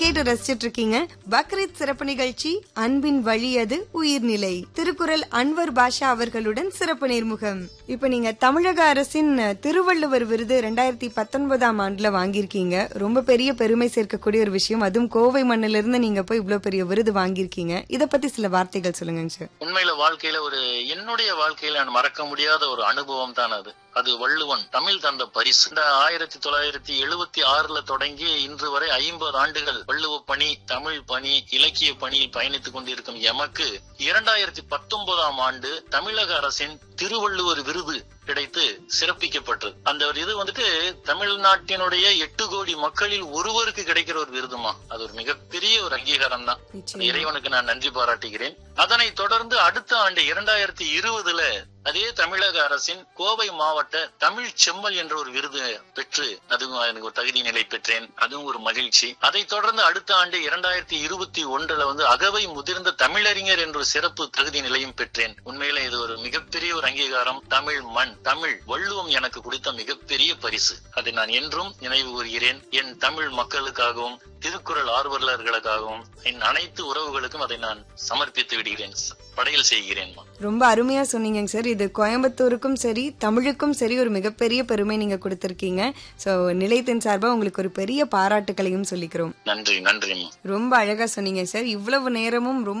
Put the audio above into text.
கேட்டு ரசிச்சிட்டு இருக்கீங்க பக்ரீத் சிறப்பு நிகழ்ச்சி அன்பின் வழி அது உயிர்நிலை திருக்குறள் அன்வர் பாஷா அவர்களுடன் சிறப்பு நேர்முகம் இப்ப நீங்க தமிழக அரசின் திருவள்ளுவர் விருது ரெண்டாயிரத்தி பத்தொன்பதாம் ஆண்டுல வாங்கியிருக்கீங்க ரொம்ப பெரிய பெருமை சேர்க்கக்கூடிய ஒரு விஷயம் அதுவும் கோவை மண்ணில இருந்து நீங்க போய் இவ்வளவு பெரிய விருது வாங்கியிருக்கீங்க இத பத்தி சில வார்த்தைகள் சொல்லுங்க சார் உண்மையில வாழ்க்கையில ஒரு என்னுடைய வாழ்க்கையில நான் மறக்க முடியாத ஒரு அனுபவம் தான் அது அது வள்ளுவன் தமிழ் தந்த பரிசு இந்த ஆயிரத்தி தொள்ளாயிரத்தி எழுபத்தி ஆறுல தொடங்கி இன்று வரை ஐம்பது ஆண்டுகள் வள்ளுவ பணி தமிழ் பணி இலக்கிய பணியில் பயணித்துக் கொண்டிருக்கும் எமக்கு இரண்டாயிரத்தி பத்தொன்பதாம் ஆண்டு தமிழக அரசின் திருவள்ளுவர் விருது கிடைத்து சிறப்பிக்கப்பட்டது அந்த ஒரு இது வந்துட்டு தமிழ்நாட்டினுடைய எட்டு கோடி மக்களில் ஒருவருக்கு கிடைக்கிற ஒரு விருதுமா அது ஒரு மிகப்பெரிய ஒரு அங்கீகாரம் தான் நிச்சயம் இறைவனுக்கு நான் நன்றி பாராட்டுகிறேன் அதனை தொடர்ந்து அடுத்த ஆண்டு இரண்டாயிரத்தி இருபதுல அதே தமிழக அரசின் கோவை மாவட்ட தமிழ் செம்மல் என்ற ஒரு விருது பெற்று அதுவும் எனக்கு ஒரு தகுதி நிலை பெற்றேன் அதுவும் ஒரு மகிழ்ச்சி அதை தொடர்ந்து அடுத்த ஆண்டு இரண்டாயிரத்தி இருபத்தி ஒன்றுல வந்து அகவை முதிர்ந்த தமிழறிஞர் என்ற ஒரு சிறப்பு தகுதி நிலையும் பெற்றேன் உண்மையில இது ஒரு மிகப்பெரிய ஒரு அங்கீகாரம் தமிழ் மண் தமிழ் வள்ளுவம் எனக்கு கொடுத்த மிகப்பெரிய பரிசு அதை நான் என்றும் நினைவு கூறுகிறேன் என் தமிழ் மக்களுக்காகவும் திருக்குறள் ஆர்வலர்களுக்காகவும் என் அனைத்து உறவுகளுக்கும் அதை நான் சமர்ப்பித்து விடுகிறேன் படையல் செய்கிறேன் ரொம்ப அருமையா சொன்னீங்க சார் இது கோயம்புத்தூருக்கும் சரி தமிழுக்கும் சரி ஒரு மிகப்பெரிய பெருமை நீங்க கொடுத்திருக்கீங்க சோ நிலையத்தின் சார்பா உங்களுக்கு ஒரு பெரிய பாராட்டுகளையும் சொல்லிக்கிறோம் நன்றி நன்றி ரொம்ப அழகா சொன்னீங்க சார் இவ்வளவு நேரமும் ரொம்ப